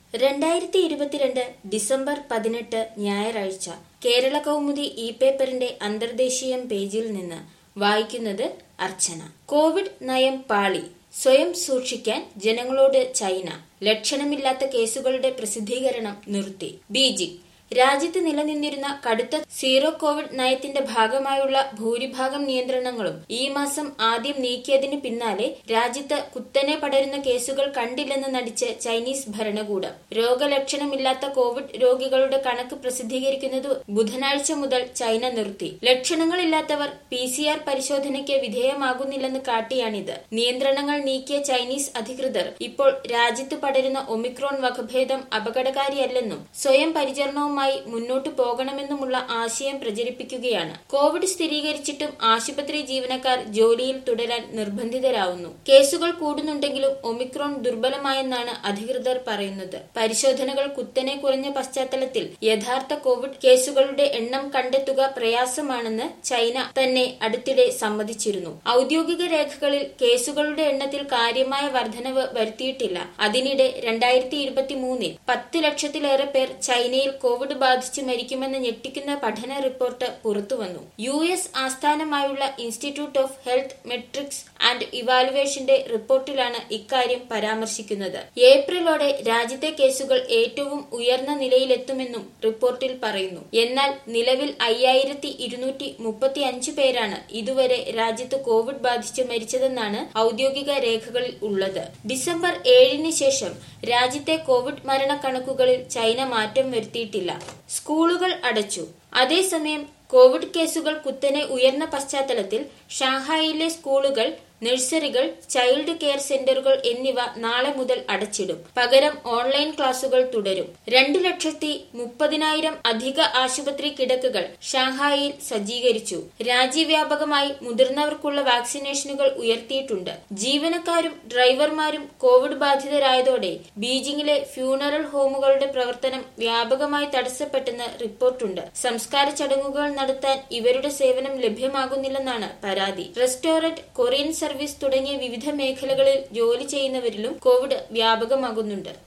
രണ്ടായിരത്തി ഇരുപത്തിരണ്ട് ഡിസംബർ പതിനെട്ട് ഞായറാഴ്ച കേരള കൗമുദി ഇ പേപ്പറിന്റെ അന്തർദേശീയം പേജിൽ നിന്ന് വായിക്കുന്നത് അർച്ചന കോവിഡ് നയം പാളി സ്വയം സൂക്ഷിക്കാൻ ജനങ്ങളോട് ചൈന ലക്ഷണമില്ലാത്ത കേസുകളുടെ പ്രസിദ്ധീകരണം നിർത്തി ബീജിംഗ് രാജ്യത്ത് നിലനിന്നിരുന്ന കടുത്ത സീറോ കോവിഡ് നയത്തിന്റെ ഭാഗമായുള്ള ഭൂരിഭാഗം നിയന്ത്രണങ്ങളും ഈ മാസം ആദ്യം നീക്കിയതിന് പിന്നാലെ രാജ്യത്ത് കുത്തനെ പടരുന്ന കേസുകൾ കണ്ടില്ലെന്ന് നടിച്ച് ചൈനീസ് ഭരണകൂടം രോഗലക്ഷണമില്ലാത്ത കോവിഡ് രോഗികളുടെ കണക്ക് പ്രസിദ്ധീകരിക്കുന്നത് ബുധനാഴ്ച മുതൽ ചൈന നിർത്തി ലക്ഷണങ്ങളില്ലാത്തവർ പി സി ആർ പരിശോധനയ്ക്ക് വിധേയമാകുന്നില്ലെന്ന് കാട്ടിയാണിത് നിയന്ത്രണങ്ങൾ നീക്കിയ ചൈനീസ് അധികൃതർ ഇപ്പോൾ രാജ്യത്ത് പടരുന്ന ഒമിക്രോൺ വകഭേദം അപകടകാരിയല്ലെന്നും സ്വയം പരിചരണവുമായി മുന്നോട്ടു പോകണമെന്നുമുള്ള ആശയം പ്രചരിപ്പിക്കുകയാണ് കോവിഡ് സ്ഥിരീകരിച്ചിട്ടും ആശുപത്രി ജീവനക്കാർ ജോലിയിൽ തുടരാൻ നിർബന്ധിതരാവുന്നു കേസുകൾ കൂടുന്നുണ്ടെങ്കിലും ഒമിക്രോൺ ദുർബലമായെന്നാണ് അധികൃതർ പറയുന്നത് പരിശോധനകൾ കുത്തനെ കുറഞ്ഞ പശ്ചാത്തലത്തിൽ യഥാർത്ഥ കോവിഡ് കേസുകളുടെ എണ്ണം കണ്ടെത്തുക പ്രയാസമാണെന്ന് ചൈന തന്നെ അടുത്തിടെ സമ്മതിച്ചിരുന്നു ഔദ്യോഗിക രേഖകളിൽ കേസുകളുടെ എണ്ണത്തിൽ കാര്യമായ വർധനവ് വരുത്തിയിട്ടില്ല അതിനിടെ രണ്ടായിരത്തി ഇരുപത്തി മൂന്നിൽ പത്ത് ലക്ഷത്തിലേറെ പേർ ചൈനയിൽ കോവിഡ് ബാധിച്ച് മരിക്കുമെന്ന ഞെട്ടിക്കുന്ന പഠന റിപ്പോർട്ട് പുറത്തുവന്നു യു എസ് ആസ്ഥാനമായുള്ള Institute of Health Metrics and ഇവാലുവേഷന്റെ റിപ്പോർട്ടിലാണ് ഇക്കാര്യം പരാമർശിക്കുന്നത് ഏപ്രിലോടെ രാജ്യത്തെ കേസുകൾ ഏറ്റവും ഉയർന്ന നിലയിലെത്തുമെന്നും റിപ്പോർട്ടിൽ പറയുന്നു എന്നാൽ നിലവിൽ അയ്യായിരത്തി ഇരുന്നൂറ്റി മുപ്പത്തി അഞ്ച് പേരാണ് ഇതുവരെ രാജ്യത്ത് കോവിഡ് ബാധിച്ച് മരിച്ചതെന്നാണ് ഔദ്യോഗിക രേഖകളിൽ ഉള്ളത് ഡിസംബർ ഏഴിന് ശേഷം രാജ്യത്തെ കോവിഡ് മരണക്കണക്കുകളിൽ ചൈന മാറ്റം വരുത്തിയിട്ടില്ല സ്കൂളുകൾ അടച്ചു അതേസമയം കോവിഡ് കേസുകൾ കുത്തനെ ഉയർന്ന പശ്ചാത്തലത്തിൽ ഷാങ്ഹായിലെ സ്കൂളുകൾ നഴ്സറികൾ ചൈൽഡ് കെയർ സെന്ററുകൾ എന്നിവ നാളെ മുതൽ അടച്ചിടും പകരം ഓൺലൈൻ ക്ലാസുകൾ തുടരും രണ്ട് ലക്ഷത്തി മുപ്പതിനായിരം അധിക ആശുപത്രി കിടക്കുകൾ ഷാങ്ഹായിൽ സജ്ജീകരിച്ചു രാജ്യവ്യാപകമായി മുതിർന്നവർക്കുള്ള വാക്സിനേഷനുകൾ ഉയർത്തിയിട്ടുണ്ട് ജീവനക്കാരും ഡ്രൈവർമാരും കോവിഡ് ബാധിതരായതോടെ ബീജിംഗിലെ ഫ്യൂണറൽ ഹോമുകളുടെ പ്രവർത്തനം വ്യാപകമായി തടസ്സപ്പെട്ടെന്ന് റിപ്പോർട്ടുണ്ട് സംസ്കാര ചടങ്ങുകൾ നടത്താൻ ഇവരുടെ സേവനം ലഭ്യമാകുന്നില്ലെന്നാണ് പരാതി റെസ്റ്റോറന്റ് കൊറിയൻ സർവീസ് തുടങ്ങിയ വിവിധ മേഖലകളിൽ ജോലി ചെയ്യുന്നവരിലും കോവിഡ് വ്യാപകമാകുന്നുണ്ട്